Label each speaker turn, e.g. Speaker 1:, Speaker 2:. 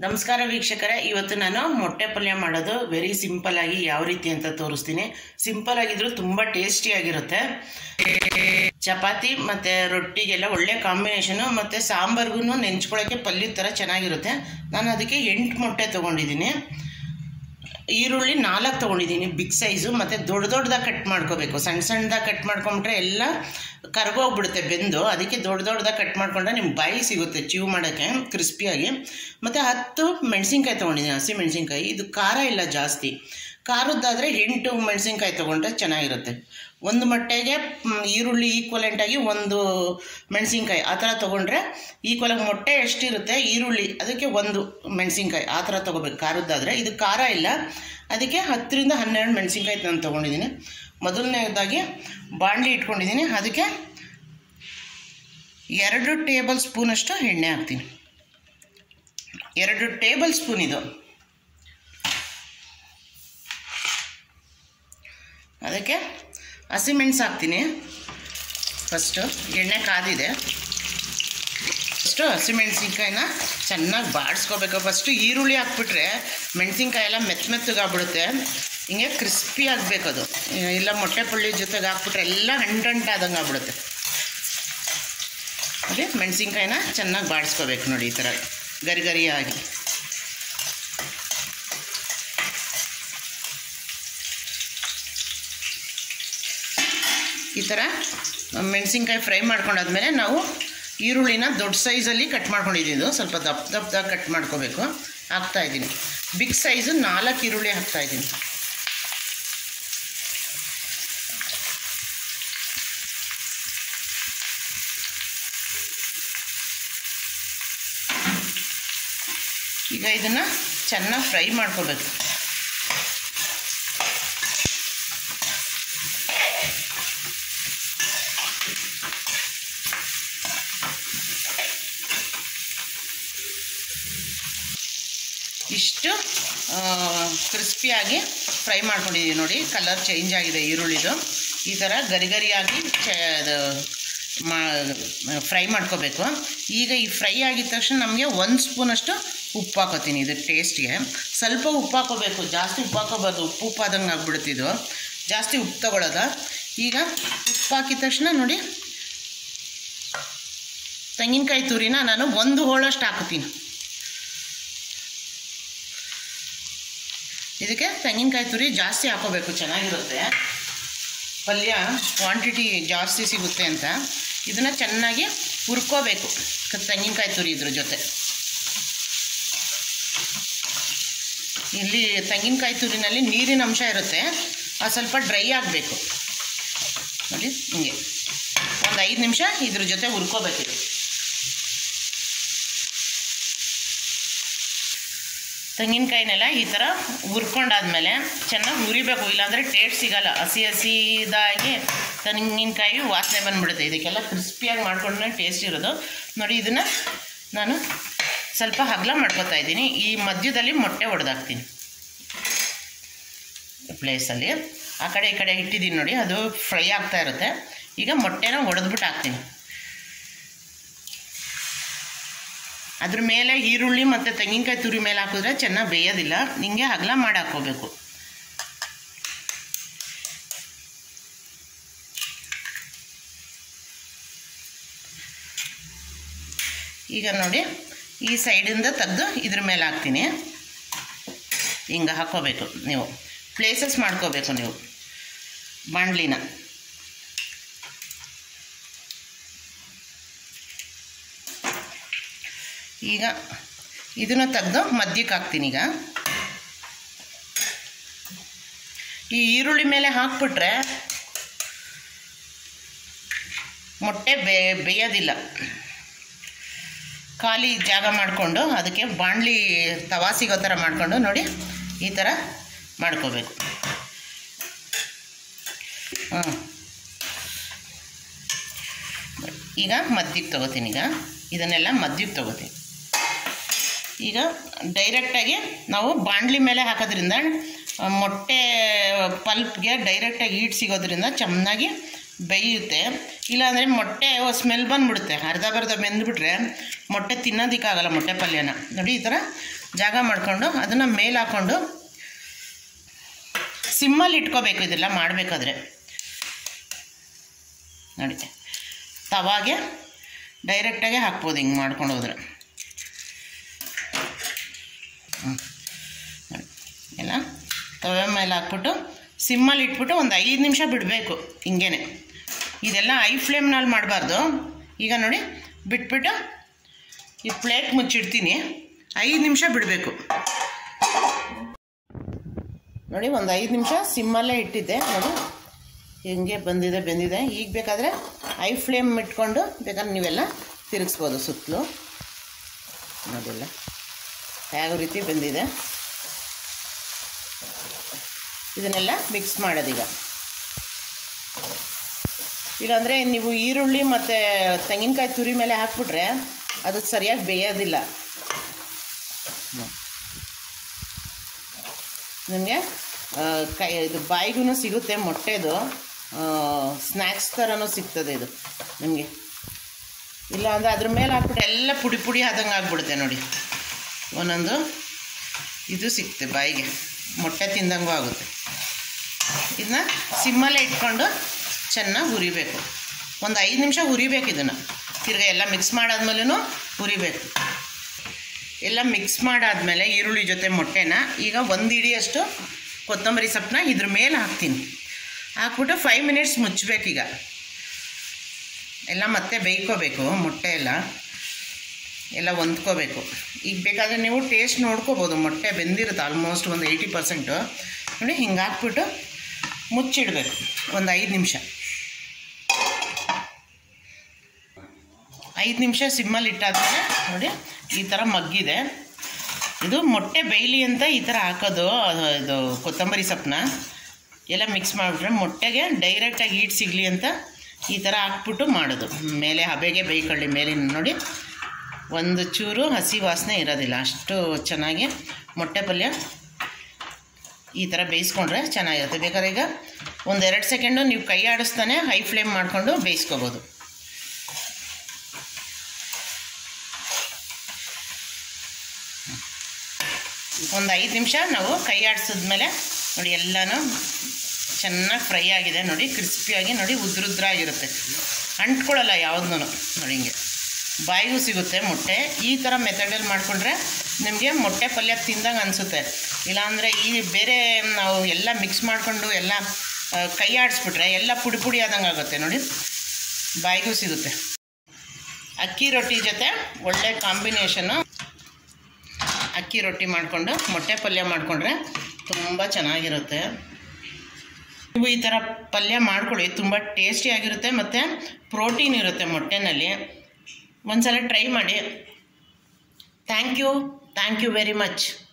Speaker 1: ನಮಸ್ಕಾರ ವೀಕ್ಷಕರೇ ಇವತ್ತು ನಾನು ಮೊಟ್ಟೆ ಪಲ್ಯ ಮಾಡೋದು ವೆರಿ ಸಿಂಪಲ್ ಆಗಿ ಯಾವ ರೀತಿ ಅಂತ ತೋರಿಸ್ತೀನಿ ಸಿಂಪಲ್ ಆಗಿದ್ರು ತುಂಬ ಟೇಸ್ಟಿಯಾಗಿರುತ್ತೆ ಚಪಾತಿ ಮತ್ತು ರೊಟ್ಟಿಗೆಲ್ಲ ಒಳ್ಳೆ ಕಾಂಬಿನೇಷನು ಮತ್ತು ಸಾಂಬಾರ್ಗೂ ನೆಂಚ್ಕೊಳ್ಳೋಕ್ಕೆ ಪಲ್ಯದ ಥರ ಚೆನ್ನಾಗಿರುತ್ತೆ ನಾನು ಅದಕ್ಕೆ ಎಂಟು ಮೊಟ್ಟೆ ತೊಗೊಂಡಿದ್ದೀನಿ ಈರುಳ್ಳಿ ನಾಲ್ಕು ತೊಗೊಂಡಿದ್ದೀನಿ ಬಿಗ್ ಸೈಜು ಮತ್ತು ದೊಡ್ಡ ದೊಡ್ಡದಾಗಿ ಕಟ್ ಮಾಡ್ಕೋಬೇಕು ಸಣ್ಣ ಸಣ್ಣದಾಗಿ ಕಟ್ ಮಾಡ್ಕೊಂಬಿಟ್ರೆ ಎಲ್ಲ ಕರ್ಗೋಗ್ಬಿಡುತ್ತೆ ಬೆಂದು ಅದಕ್ಕೆ ದೊಡ್ಡ ದೊಡ್ಡದಾಗಿ ಕಟ್ ಮಾಡ್ಕೊಂಡ್ರೆ ನಿಮ್ಗೆ ಬಾಯಿ ಸಿಗುತ್ತೆ ಚೀವ್ ಮಾಡೋಕ್ಕೆ ಕ್ರಿಸ್ಪಿಯಾಗಿ ಮತ್ತು ಹತ್ತು ಮೆಣಸಿನ್ಕಾಯಿ ತೊಗೊಂಡಿದ್ದೀನಿ ಹಸಿ ಮೆಣಸಿನ್ಕಾಯಿ ಇದು ಖಾರ ಇಲ್ಲ ಜಾಸ್ತಿ ಖಾರದ್ದಾದರೆ ಎಂಟು ಮೆಣಸಿನ್ಕಾಯಿ ತೊಗೊಂಡ್ರೆ ಚೆನ್ನಾಗಿರುತ್ತೆ ಒಂದು ಮೊಟ್ಟೆಗೆ ಮ್, ಈರುಳ್ಳಿ ಈಕ್ವಲೆಂಟಾಗಿ ಒಂದು ಮೆಣಸಿನ್ಕಾಯಿ ಆ ಥರ ತೊಗೊಂಡ್ರೆ ಈಕ್ವಲಾಗಿ ಮೊಟ್ಟೆ ಎಷ್ಟಿರುತ್ತೆ ಈರುಳ್ಳಿ ಅದಕ್ಕೆ ಒಂದು ಮೆಣಸಿನ್ಕಾಯಿ ಆ ಥರ ತೊಗೋಬೇಕು ಖಾರದ್ದಾದರೆ ಇದು ಖಾರ ಇಲ್ಲ ಅದಕ್ಕೆ ಹತ್ತರಿಂದ ಹನ್ನೆರಡು ಮೆಣಸಿನ್ಕಾಯಿ ನಾನು ತೊಗೊಂಡಿದ್ದೀನಿ ಮೊದಲನೇದಾಗಿ ಬಾಣಲಿ ಇಟ್ಕೊಂಡಿದ್ದೀನಿ ಅದಕ್ಕೆ ಎರಡು ಟೇಬಲ್ ಸ್ಪೂನಷ್ಟು ಎಣ್ಣೆ ಹಾಕ್ತೀನಿ ಎರಡು ಟೇಬಲ್ ಸ್ಪೂನ್ ಇದು ಅದಕ್ಕೆ ಹಸಿಮೆಣಸು ಹಾಕ್ತೀನಿ ಫಸ್ಟು ಎಣ್ಣೆ ಕಾದಿದೆ ಫಸ್ಟು ಹಸಿಮೆಣ್ಸಿನ್ಕಾಯಿನ ಚೆನ್ನಾಗಿ ಬಾಡಿಸ್ಕೋಬೇಕು ಫಸ್ಟು ಈರುಳ್ಳಿ ಹಾಕ್ಬಿಟ್ರೆ ಮೆಣಸಿನ್ಕಾಯಿ ಎಲ್ಲ ಮೆತ್ತ ಮೆತ್ತಗಾಗ್ಬಿಡುತ್ತೆ ಹಿಂಗೆ ಕ್ರಿಸ್ಪಿ ಆಗಬೇಕು ಅದು ಇಲ್ಲ ಮೊಟ್ಟೆ ಪುಳ್ಳಿ ಜೊತೆಗೆ ಹಾಕ್ಬಿಟ್ರೆ ಎಲ್ಲ ಅಂಟಂಟಾದಂಗೆ ಆಗ್ಬಿಡುತ್ತೆ ಅದೇ ಮೆಣಸಿನ್ಕಾಯಿನ ಚೆನ್ನಾಗಿ ಬಾಡಿಸ್ಕೋಬೇಕು ನೋಡಿ ಈ ಥರ ಗರಿ ಗರಿಯಾಗಿ ಈ ಥರ ಮೆಣಸಿನ್ಕಾಯಿ ಫ್ರೈ ಮಾಡ್ಕೊಂಡಾದ್ಮೇಲೆ ನಾವು ಈರುಳ್ಳಿನ ದೊಡ್ಡ ಸೈಜಲ್ಲಿ ಕಟ್ ಮಾಡ್ಕೊಂಡಿದ್ದು ಸ್ವಲ್ಪ ದಪ್ಪ ದಪ್ಪದಾಗಿ ಕಟ್ ಮಾಡ್ಕೋಬೇಕು ಹಾಕ್ತಾಯಿದ್ದೀನಿ ಬಿಗ್ ಸೈಜು ನಾಲ್ಕು ಈರುಳ್ಳಿ ಹಾಕ್ತಾಯಿದ್ದೀನಿ ಈಗ ಇದನ್ನು ಚೆನ್ನಾಗಿ ಫ್ರೈ ಮಾಡ್ಕೋಬೇಕು ಇಷ್ಟು ಕ್ರಿಸ್ಪಿಯಾಗಿ ಫ್ರೈ ಮಾಡ್ಕೊಂಡಿದ್ದೀವಿ ನೋಡಿ ಕಲರ್ ಚೇಂಜ್ ಆಗಿದೆ ಈರುಳ್ಳಿದು ಈ ಥರ ಗರಿ ಗರಿಯಾಗಿ ಚ ಅದು ಮಾ ಫ್ರೈ ಮಾಡ್ಕೋಬೇಕು ಈಗ ಈ ಫ್ರೈ ಆಗಿದ ತಕ್ಷಣ ನಮಗೆ ಒಂದು ಸ್ಪೂನಷ್ಟು ಉಪ್ಪು ಹಾಕೋತೀನಿ ಇದು ಟೇಸ್ಟ್ಗೆ ಸ್ವಲ್ಪ ಉಪ್ಪು ಹಾಕೋಬೇಕು ಜಾಸ್ತಿ ಉಪ್ಪು ಹಾಕೋಬಾರ್ದು ಉಪ್ಪು ಉಪ್ಪಾದಂಗೆ ಆಗ್ಬಿಡುತ್ತಿದ್ದು ಜಾಸ್ತಿ ಉಪ್ಪು ತಗೊಳ್ಳೋದ ಈಗ ಉಪ್ಪು ಹಾಕಿದ ತಕ್ಷಣ ನೋಡಿ ತೆಂಗಿನಕಾಯಿ ತುರಿನ ನಾನು ಒಂದು ಹೋಳಷ್ಟು ಹಾಕ್ತೀನಿ ಇದಕ್ಕೆ ತೆಂಗಿನಕಾಯಿ ತುರಿ ಜಾಸ್ತಿ ಹಾಕೋಬೇಕು ಚೆನ್ನಾಗಿರುತ್ತೆ ಪಲ್ಯ ಕ್ವಾಂಟಿಟಿ ಜಾಸ್ತಿ ಸಿಗುತ್ತೆ ಅಂತ ಇದನ್ನು ಚೆನ್ನಾಗಿ ಹುರ್ಕೋಬೇಕು ಕ- ತೆಂಗಿನಕಾಯಿ ತುರಿ ಇದ್ರ ಜೊತೆ ಇಲ್ಲಿ ತೆಂಗಿನಕಾಯಿ ತುರಿನಲ್ಲಿ ನೀರಿನ ಅಂಶ ಇರುತ್ತೆ ಅದು ಸ್ವಲ್ಪ ಡ್ರೈ ಆಗಬೇಕು ನೋಡಿ ಹಿಂಗೆ ಒಂದು ಐದು ನಿಮಿಷ ಇದ್ರ ಜೊತೆ ಹುರ್ಕೋಬೇಕಿದು ತೆಂಗಿನಕಾಯಿನೆಲ್ಲ ಈ ಥರ ಹುರ್ಕೊಂಡಾದ್ಮೇಲೆ ಚೆನ್ನಾಗಿ ಹುರಿಬೇಕು ಇಲ್ಲಾಂದರೆ ಟೇಸ್ಟ್ ಸಿಗಲ್ಲ ಹಸಿ ಹಸಿದಾಗಿ ತೆಂಗಿನಕಾಯಿ ವಾಸನೆ ಬಂದ್ಬಿಡುತ್ತೆ ಇದಕ್ಕೆಲ್ಲ ಕ್ರಿಸ್ಪಿಯಾಗಿ ಮಾಡ್ಕೊಂಡ್ರೆ ಟೇಸ್ಟ್ ಇರೋದು ನೋಡಿ ಇದನ್ನು ನಾನು ಸ್ವಲ್ಪ ಹಗ್ಲ ಮಾಡ್ಕೊತಾ ಇದ್ದೀನಿ ಈ ಮಧ್ಯದಲ್ಲಿ ಮೊಟ್ಟೆ ಹೊಡೆದಾಕ್ತೀನಿ ಪ್ಲೇಸಲ್ಲಿ ಆ ಕಡೆ ಈ ಕಡೆ ಇಟ್ಟಿದ್ದೀನಿ ನೋಡಿ ಅದು ಫ್ರೈ ಆಗ್ತಾ ಇರುತ್ತೆ ಈಗ ಮೊಟ್ಟೆನ ಹೊಡೆದ್ಬಿಟ್ಟು ಹಾಕ್ತೀನಿ ಅದ್ರ ಮೇಲೆ ಈರುಳ್ಳಿ ಮತ್ತು ತೆಂಗಿನಕಾಯಿ ತುರಿ ಮೇಲೆ ಹಾಕಿದ್ರೆ ಚೆನ್ನಾಗಿ ಬೇಯೋದಿಲ್ಲ ನಿಂಗೆ ಅಗಲ ಮಾಡಿ ಹಾಕ್ಕೋಬೇಕು ಈಗ ನೋಡಿ ಈ ಸೈಡಿಂದ ತೆಗೆದು ಇದ್ರ ಮೇಲೆ ಹಾಕ್ತೀನಿ ಹಿಂಗೆ ಹಾಕ್ಕೋಬೇಕು ನೀವು ಪ್ಲೇಸಸ್ ಮಾಡ್ಕೋಬೇಕು ನೀವು ಬಾಣಲಿನ ಈಗ ಇದನ್ನು ತೆಗೆದು ಮಧ್ಯಕ್ಕೆ ಹಾಕ್ತೀನಿ ಈಗ ಈ ಈರುಳ್ಳಿ ಮೇಲೆ ಹಾಕ್ಬಿಟ್ರೆ ಮೊಟ್ಟೆ ಬೇ ಬೇಯೋದಿಲ್ಲ ಖಾಲಿ ಜಾಗ ಮಾಡಿಕೊಂಡು ಅದಕ್ಕೆ ಬಾಣಲಿ ತವಾ ಸಿಗೋ ಥರ ಮಾಡಿಕೊಂಡು ನೋಡಿ ಈ ಥರ ಮಾಡ್ಕೋಬೇಕು ಹ್ಞೂ ಈಗ ಮಧ್ಯಕ್ಕೆ ತೊಗೋತೀನಿ ಈಗ ಇದನ್ನೆಲ್ಲ ಮಧ್ಯಕ್ಕೆ ತೊಗೋತೀನಿ ಈಗ ಡೈರೆಕ್ಟಾಗಿ ನಾವು ಬಾಣಲಿ ಮೇಲೆ ಹಾಕೋದ್ರಿಂದ ಆ, ಮೊಟ್ಟೆ ಪಲ್ಪ್ಗೆ ಡೈರೆಕ್ಟಾಗಿ ಹೀಟ್ ಸಿಗೋದ್ರಿಂದ ಚೆನ್ನಾಗಿ ಬೇಯುತ್ತೆ ಇಲ್ಲಾಂದರೆ ಮೊಟ್ಟೆ ಸ್ಮೆಲ್ ಬಂದುಬಿಡುತ್ತೆ ಅರ್ಧ ಬರ್ಧ ಬೆಂದುಬಿಟ್ರೆ ಮೊಟ್ಟೆ ತಿನ್ನೋದಕ್ಕಾಗಲ್ಲ ಮೊಟ್ಟೆ ಪಲ್ಯನ ನೋಡಿ ಈ ಥರ ಜಾಗ ಮಾಡಿಕೊಂಡು ಅದನ್ನು ಮೇಲೆ ಹಾಕ್ಕೊಂಡು ಸಿಮ್ಮಲ್ಲಿ ಇಟ್ಕೋಬೇಕು ಇದೆಲ್ಲ ಮಾಡಬೇಕಾದ್ರೆ ನೋಡಿ ತವಾಗೆ ಡೈರೆಕ್ಟಾಗೆ ಹಾಕ್ಬೋದು ಹಿಂಗೆ ಮಾಡ್ಕೊಂಡು ಹೋದ್ರೆ ಹ್ಮ್. ನೋಡಿ. ಎಲ್ಲ ತವೆ ಮೇಲೆ ಹಾಕ್ಬಿಟ್ಟು ಸಿಮ್ಮಲ್ಲಿ ಇಟ್ಬಿಟ್ಟು ಒಂದು ಐದು ನಿಮಿಷ ಬಿಡಬೇಕು ಹಿಂಗೇನೆ ಇದೆಲ್ಲ ಐ ಫ್ಲೇಮ್ನಲ್ಲಿ ಮಾಡಬಾರ್ದು ಈಗ ನೋಡಿ ಬಿಟ್ಬಿಟ್ಟು ಈ ಪ್ಲೇಟ್ ಮುಚ್ಚಿಡ್ತೀನಿ ಐದು ನಿಮಿಷ ಬಿಡಬೇಕು ನೋಡಿ ಒಂದು ಐದು ನಿಮಿಷ ಸಿಮ್ಮಲ್ಲೇ ಇಟ್ಟಿದ್ದೆ ನೋಡಿ ಹೆಂಗೆ ಬಂದಿದೆ ಬೆಂದಿದೆ ಈಗ ಬೇಕಾದರೆ ಐ ಫ್ಲೇಮ್ ಇಟ್ಕೊಂಡು ಬೇಕಾದ್ರೆ ನೀವೆಲ್ಲ ತಿರುಗಿಸ್ಬೋದು ಸುತ್ತಲೂ ನೋಡಿಲ್ಲ ಯಾವ ರೀತಿ ಬೆಂದಿದೆ ಇದನ್ನೆಲ್ಲ ಮಿಕ್ಸ್ ಮಾಡೋದೀಗ ಇಲ್ಲಾಂದರೆ ನೀವು ಈರುಳ್ಳಿ ಮತ್ತು ತೆಂಗಿನಕಾಯಿ ತುರಿ ಮೇಲೆ ಹಾಕ್ಬಿಟ್ರೆ ಅದು ಸರಿಯಾಗಿ ಬೇಯೋದಿಲ್ಲ ನಿಮಗೆ ಕೈ ಇದು ಬಾಯಿಗೂ ಸಿಗುತ್ತೆ ಮೊಟ್ಟೆದು ಸ್ನ್ಯಾಕ್ಸ್ ಥರನೂ ಸಿಗ್ತದೆ ಇದು ನಿಮಗೆ ಇಲ್ಲ ಅಂದರೆ ಅದ್ರ ಮೇಲೆ ಹಾಕ್ಬಿಟ್ಟು ಎಲ್ಲ ಪುಡಿ ಪುಡಿ ಆದಂಗೆ ಆಗ್ಬಿಡುತ್ತೆ ನೋಡಿ ಒಂದೊಂದು ಇದು ಸಿಗುತ್ತೆ ಬಾಯಿಗೆ ಮೊಟ್ಟೆ ತಿಂದಂಗೂ ಆಗುತ್ತೆ ಇದನ್ನ ಸಿಮ್ಮಲ್ಲೇ ಇಟ್ಕೊಂಡು ಚೆನ್ನಾಗಿ ಹುರಿಬೇಕು ಒಂದು ಐದು ನಿಮಿಷ ಹುರಿಬೇಕು ಇದನ್ನು ತಿರ್ಗಿ ಎಲ್ಲ ಮಿಕ್ಸ್ ಮಾಡಾದ್ಮೇಲೂ ಹುರಿಬೇಕು ಎಲ್ಲ ಮಿಕ್ಸ್ ಮಾಡಾದ್ಮೇಲೆ ಈರುಳ್ಳಿ ಜೊತೆ ಮೊಟ್ಟೆನ ಈಗ ಒಂದು ಇಡಿಯಷ್ಟು ಕೊತ್ತಂಬರಿ ಸೊಪ್ಪನ್ನ ಇದ್ರ ಮೇಲೆ ಹಾಕ್ತೀನಿ ಹಾಕ್ಬಿಟ್ಟು ಫೈವ್ ಮಿನಿಟ್ಸ್ ಮುಚ್ಚಬೇಕೀಗ ಎಲ್ಲ ಮತ್ತೆ ಬೇಯ್ಕೋಬೇಕು ಮೊಟ್ಟೆ ಎಲ್ಲ ಎಲ್ಲ ಹೊಂದ್ಕೋಬೇಕು ಈಗ ಬೇಕಾದರೆ ನೀವು ಟೇಸ್ಟ್ ನೋಡ್ಕೋಬೋದು ಮೊಟ್ಟೆ ಬೆಂದಿರುತ್ತೆ ಆಲ್ಮೋಸ್ಟ್ ಒಂದು ಏಯ್ಟಿ ಪರ್ಸೆಂಟು ನೋಡಿ ಹಿಂಗೆ ಹಾಕ್ಬಿಟ್ಟು ಮುಚ್ಚಿಡಬೇಕು ಒಂದು ಐದು ನಿಮಿಷ ಐದು ನಿಮಿಷ ಸಿಮ್ಮಲ್ಲಿ ಇಟ್ಟಾದ್ಮೇಲೆ ನೋಡಿ ಈ ಥರ ಮಗ್ಗಿದೆ ಇದು ಮೊಟ್ಟೆ ಬೇಯಲಿ ಅಂತ ಈ ಥರ ಹಾಕೋದು ಅದು ಇದು ಕೊತ್ತಂಬರಿ ಸೊಪ್ಪನ್ನ ಎಲ್ಲ ಮಿಕ್ಸ್ ಮಾಡಿಬಿಟ್ರೆ ಮೊಟ್ಟೆಗೆ ಡೈರೆಕ್ಟಾಗಿ ಈಟ್ ಸಿಗಲಿ ಅಂತ ಈ ಥರ ಹಾಕ್ಬಿಟ್ಟು ಮಾಡೋದು ಮೇಲೆ ಹಬೆಗೆ ಬೇಯ್ಕೊಳ್ಳಿ ಮೇಲಿನ ನೋಡಿ ಒಂದು ಚೂರು ಹಸಿ ವಾಸನೆ ಇರೋದಿಲ್ಲ ಅಷ್ಟು ಚೆನ್ನಾಗಿ ಮೊಟ್ಟೆ ಪಲ್ಯ ಈ ಥರ ಬೇಯಿಸ್ಕೊಂಡ್ರೆ ಚೆನ್ನಾಗಿರುತ್ತೆ ಬೇಕಾದ್ರೆ ಈಗ ಒಂದೆರಡು ಸೆಕೆಂಡು ನೀವು ಕೈ ಆಡಿಸ್ತಾನೆ ಹೈ ಫ್ಲೇಮ್ ಮಾಡಿಕೊಂಡು ಬೇಯಿಸ್ಕೋಬೋದು ಒಂದು ಐದು ನಿಮಿಷ ನಾವು ಕೈ ಆಡಿಸಿದ್ಮೇಲೆ ನೋಡಿ ಎಲ್ಲನೂ ಚೆನ್ನಾಗಿ ಫ್ರೈ ಆಗಿದೆ ನೋಡಿ ಕ್ರಿಸ್ಪಿಯಾಗಿ ನೋಡಿ ಉದ್ರುದ್ರಾಗಿರುತ್ತೆ ಅಂಟ್ಕೊಳ್ಳಲ್ಲ ಯಾವುದೂ ನೋಡಿ ಹಿಂಗೆ ಬಾಯಿಗೂ ಸಿಗುತ್ತೆ ಮೊಟ್ಟೆ ಈ ಥರ ಮೆಥಡಲ್ಲಿ ಮಾಡಿಕೊಂಡ್ರೆ ನಿಮಗೆ ಮೊಟ್ಟೆ ಪಲ್ಯ ತಿಂದಂಗೆ ಅನಿಸುತ್ತೆ ಇಲ್ಲಾಂದರೆ ಈ ಬೇರೆ ನಾವು ಎಲ್ಲ ಮಿಕ್ಸ್ ಮಾಡಿಕೊಂಡು ಎಲ್ಲ ಆ, ಕೈ ಆಡಿಸ್ಬಿಟ್ರೆ ಎಲ್ಲ ಪುಡಿ ಪುಡಿ ಆದಂಗೆ ಆಗುತ್ತೆ ನೋಡಿ ಬಾಯಿಗೂ ಸಿಗುತ್ತೆ ಅಕ್ಕಿ ರೊಟ್ಟಿ ಜೊತೆ ಒಳ್ಳೆ ಕಾಂಬಿನೇಷನ್ನು ಅಕ್ಕಿ ರೊಟ್ಟಿ ಮಾಡಿಕೊಂಡು ಮೊಟ್ಟೆ ಪಲ್ಯ ಮಾಡಿಕೊಂಡ್ರೆ ತುಂಬ ಚೆನ್ನಾಗಿರುತ್ತೆ ನೀವು ಈ ಥರ ಪಲ್ಯ ಮಾಡ್ಕೊಳ್ಳಿ ತುಂಬ ಟೇಸ್ಟಿಯಾಗಿರುತ್ತೆ ಮತ್ತು ಪ್ರೋಟೀನ್ ಇರುತ್ತೆ ಮೊಟ್ಟೆನಲ್ಲಿ ಒಂದ್ಸಲ ಟ್ರೈ ಮಾಡಿ thank you thank you very much